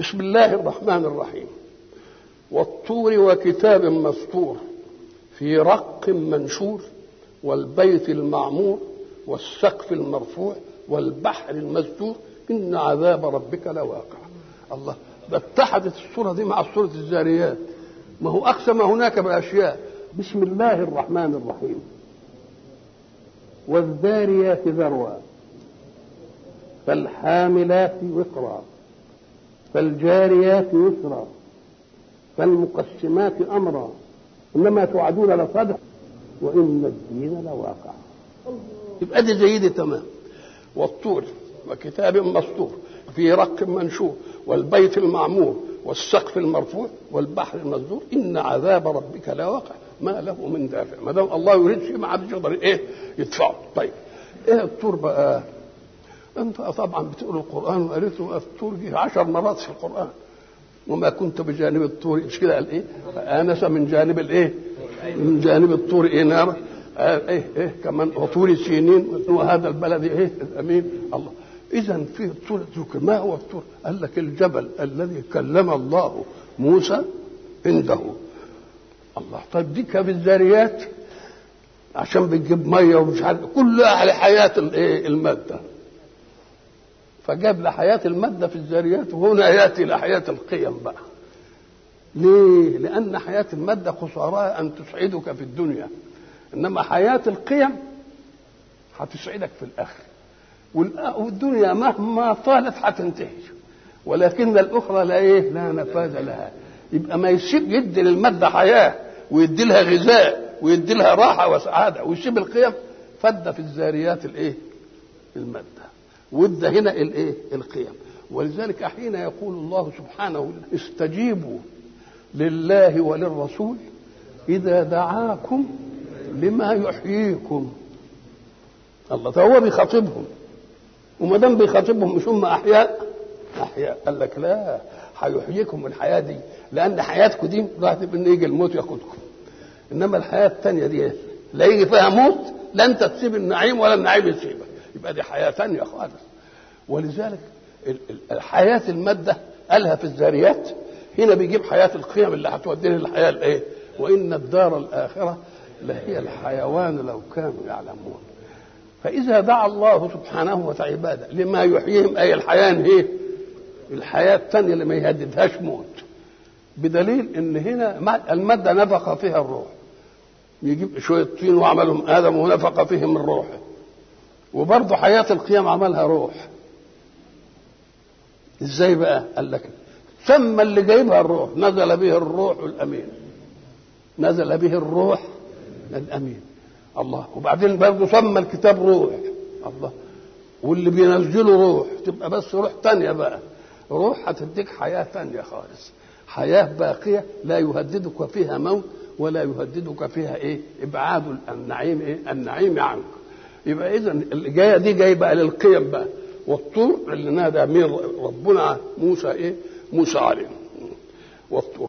بسم الله الرحمن الرحيم والطور وكتاب مسطور في رق منشور والبيت المعمور والسقف المرفوع والبحر المسجور إن عذاب ربك لواقع الله ده اتحدت السورة دي مع سورة الزاريات ما هو أقسم هناك بأشياء بسم الله الرحمن الرحيم والذاريات ذروا فالحاملات وقرا فالجاريات يسرا فالمقسمات امرا انما توعدون لصادق وان الدين لواقع يبقى دي زي دي تمام والطور وكتاب مسطور في رق منشور والبيت المعمور والسقف المرفوع والبحر المسجور ان عذاب ربك لواقع ما له من دافع ما دام الله يريد شيء ما حدش يقدر ايه يدفعه طيب ايه الطور بقى انت طبعا بتقرا القران وقريت الطور دي عشر مرات في القران وما كنت بجانب الطور مش كده قال ايه انس من جانب الايه من جانب الطور ايه نار ايه ايه كمان وطور سينين وهذا البلد ايه الامين الله اذا في الطور ذكر ما هو الطور قال لك الجبل الذي كلم الله موسى عنده الله طيب دي كان الذاريات عشان بتجيب ميه ومش عارف كلها لحياه الايه الماده فجاب لحياة المادة في الذاريات وهنا يأتي لحياة القيم بقى ليه؟ لأن حياة المادة خسارها أن تسعدك في الدنيا إنما حياة القيم هتسعدك في الآخر والدنيا مهما طالت هتنتهي ولكن الأخرى لا إيه؟ لا نفاذ لها يبقى ما يسيب يدي للمادة حياة ويدي لها غذاء ويدي لها راحة وسعادة ويسيب القيم فد في الذاريات الإيه؟ المادة وده هنا الايه القيم ولذلك حين يقول الله سبحانه استجيبوا لله وللرسول اذا دعاكم لما يحييكم الله فهو بيخاطبهم وما دام بيخاطبهم مش هم احياء احياء قال لك لا هيحييكم الحياه دي لان حياتكم دي راح ان يجي الموت ياخدكم انما الحياه الثانيه دي لا يجي فيها موت لا انت تسيب النعيم ولا النعيم يسيبك يبقى دي حياه ثانيه خالص ولذلك الحياه الماده قالها في الذاريات هنا بيجيب حياه القيم اللي هتودينا للحياه الايه وان الدار الاخره لهي الحيوان لو كانوا يعلمون فاذا دعا الله سبحانه وتعالى عباده لما يحييهم اي الحياه هي الحياه الثانيه اللي ما يهددهاش موت بدليل ان هنا الماده نفخ فيها الروح يجيب شويه طين وعملهم ادم ونفخ فيهم من روحه وبرضه حياة القيام عملها روح ازاي بقى قال لك ثم اللي جايبها الروح نزل به الروح الامين نزل به الروح الامين الله وبعدين برضه سمى الكتاب روح الله واللي بينزله روح تبقى بس روح تانية بقى روح هتديك حياة تانية خالص حياة باقية لا يهددك فيها موت ولا يهددك فيها ايه ابعاد النعيم ايه النعيم عنك يبقى اذا الجايه دي جايه بقى للقيم بقى والطور اللي نادى من ربنا موسى ايه موسى عليه والطور